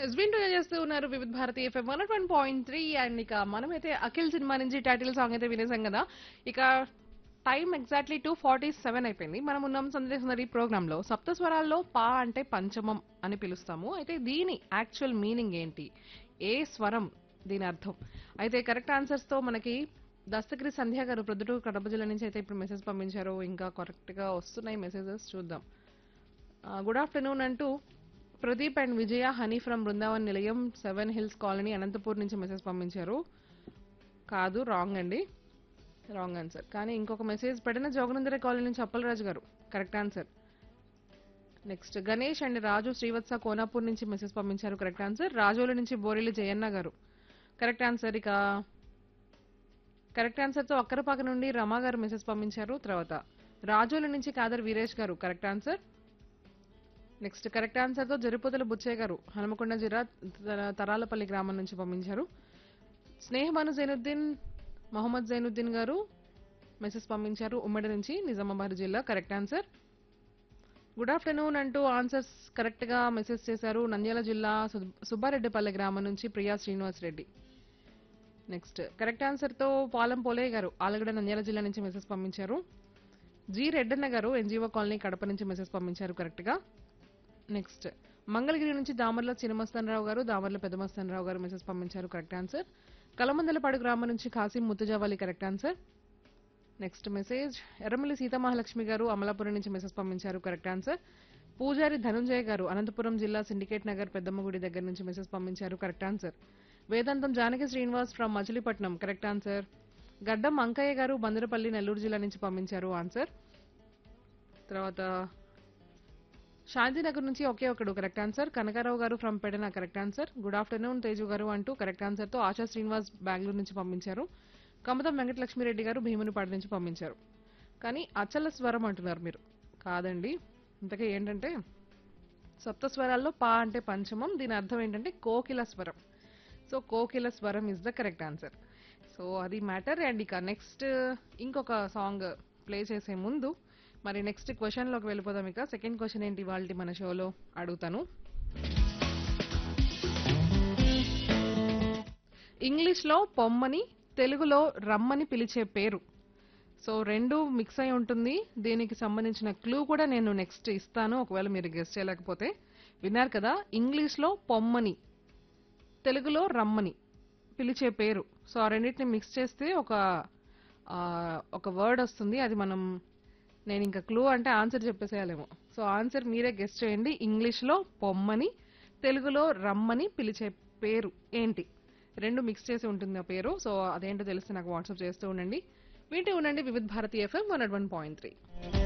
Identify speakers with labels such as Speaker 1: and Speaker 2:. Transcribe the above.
Speaker 1: yes వింటూ చేస్తూ ఉన్నారు Vividh Bharati FM one one point three and ఇక మనమైతే అఖిల్ సినిమా నుంచి టైటిల్ సాంగ్ అయితే వినేసాం కదా ఇక time exactly two forty seven అయిపోయింది మనం ఉన్నాం సందేశ్ నది ప్రోగ్రామ్ లో సప్త స్వరాల్లో పా అంటే పంచమం అని పిలుస్తాము అయితే దీని యాక్చువల్ మీనింగ్ ఏంటి ఏ స్వరం దీని అర్థం అయితే కరెక్ట్ ఆన్సర్స్ తో మనకి దస్తగిరి సంధ్య గారు ప్రొద్దుటూరు కడప జిల్లా నుంచి అయితే ఇప్పుడు మెసేజ్ పంపించారు ఇంకా కరెక్ట్ గా వస్తున్నాయి మెసేజెస్ చూద్దాం గుడ్ ఆఫ్టర్నూన్ అంటూ Pradeep and Vijaya honey from Brindavan Nilayam seven hills colony Anantapur నుంచి మెసేజ్ పంపించారు కాదు రాంగ్ అండి రాంగ్ ఆన్సర్ కానీ ఇంకొక మెసేజ్ పెట్టిన జోగనందర కాలనీ నుంచి Appalaraju garu correct answer next Ganesh and Raju Srivatsa Konapur నుంచి మెసేజ్ పంపించారు కరెక్ట్ ఆన్సర్ రాజోల నుంచి బోరెల్లి జయన్న గారు కరెక్ట్ ఆన్సర్ ఇక కరెక్ట్ ఆన్సర్ తో అక్కరపాక నుండి రమా గారు మెసేజ్ పంపించారు తర్వాత రాజోల నుంచి Khader Veeresh garu correct answer next correct answer తో జరిపోతల బుచ్చయ్య గారు హనుమకొండ జిల్లా తర- తరాలపల్లి గ్రామం నుంచి పంపించారు స్నేహమాను జైనుద్దీన్ మొహమ్మద్ జైనుద్దీన్ గారు మెసేజ్ పంపించారు ఉమ్మడి నుంచి నిజామాబాద్ జిల్లా కరెక్ట్ ఆన్సర్ గుడ్ ఆఫ్టర్నూన్ అంటూ ఆన్సర్స్ కరెక్ట్ గా మెసేజ్ చేశారు నంద్యాల జిల్లా సు- సుబ్బారెడ్డిపల్లె గ్రామం నుంచి Priya Srinivas Reddy next correct answer తో పాలం పోలయ్య గారు ఆలగడ నంద్యాల జిల్లా నుంచి మెసేజ్ పంపించారు జి రెడ్డన్న గారు ఎన్జీఓ కాలనీ కడప నుంచి మెసేజ్ పంపించారు కరెక్ట్ గా నెక్స్ట్ మంగళగిరి నుంచి దామర్ల చినమస్తానరావు గారు దామర్ల పెద్దమస్తానరావు గారు మెసేజ్ పంపించారు కరెక్ట్ ఆన్సర్ కలమందలపాడు గ్రామం నుంచి Kasim Muthujavali correct answer next message Erramalli Seethamahalakshmi garu Amalapuram నుంచి మెసేజ్ పంపించారు కరెక్ట్ ఆన్సర్ పూజారి ధనుంజయ గారు అనంతపురం జిల్లా సిండికేట్ నగర్ పెద్దమ్మ గుడి దగ్గర నుంచి మెసేజ్ పంపించారు correct answer Vedantam Janaki Srinivas from Machilipatnam correct answer Gaddam Ankaiah గారు బందరపల్లి నెల్లూరు జిల్లా నుంచి పంపించారు ఆన్సర్ తర్వాత శాంతినగర్ నుంచి ఒకే ఒకడు correct answer Kanakarao garu from Pedana correct answer good afternoon Teju garu అంటూ కరెక్ట్ ఆన్సర్ తో ఆశా శ్రీనివాస్ బెంగళూరు నుంచి పంపించారు కమతం వెంకటలక్ష్మిరెడ్డి గారు భీమునిపాడు నుంచి పంపించారు కానీ అచల స్వరం అంటున్నారు మీరు కాదండి ఇంతకీ ఏంటంటే సప్త స్వరాల్లో పా అంటే పంచమం దీని అర్థం ఏంటంటే కోకిల స్వరం సో కోకిల స్వరం is the correct answer so అది మ్యాటర్ అండ్ ఇక నెక్స్ట్ ఇంకొక సాంగ్ ప్లే చేసే ముందు మరి నెక్స్ట్ క్వశ్చన్లోకి వెళ్ళిపోదాం ఇక సెకండ్ క్వశ్చన్ ఏంటి వాళ్ళ మన షోలో అడుగుతాను ఇంగ్లీష్లో పొమ్మని తెలుగులో రమ్మని పిలిచే పేరు సో రెండు మిక్స్ అయి ఉంటుంది దీనికి సంబంధించిన క్లూ కూడా నేను నెక్స్ట్ ఇస్తాను ఒకవేళ మీరు గెస్ట్ చేయలేకపోతే విన్నారు కదా ఇంగ్లీష్లో పొమ్మని తెలుగులో రమ్మని పిలిచే పేరు సో ఆ రెండింటిని మిక్స్ చేస్తే ఒక ఆ, ఒక వర్డ్ వస్తుంది అది మనం నేను ఇంకా క్లూ అంటే ఆన్సర్ చెప్పేసేయాలేమో సో ఆన్సర్ మీరే గెస్ట్ చేయండి ఇంగ్లీష్లో పొమ్మని తెలుగులో రమ్మని పిలిచే పేరు ఏంటి రెండు మిక్స్ చేసి ఉంటుంది ఆ పేరు సో అదేంటో తెలిస్తే నాకు వాట్సాప్ చేస్తూ ఉండండి వింటూ ఉండండి Vividh Bharati FM one one point three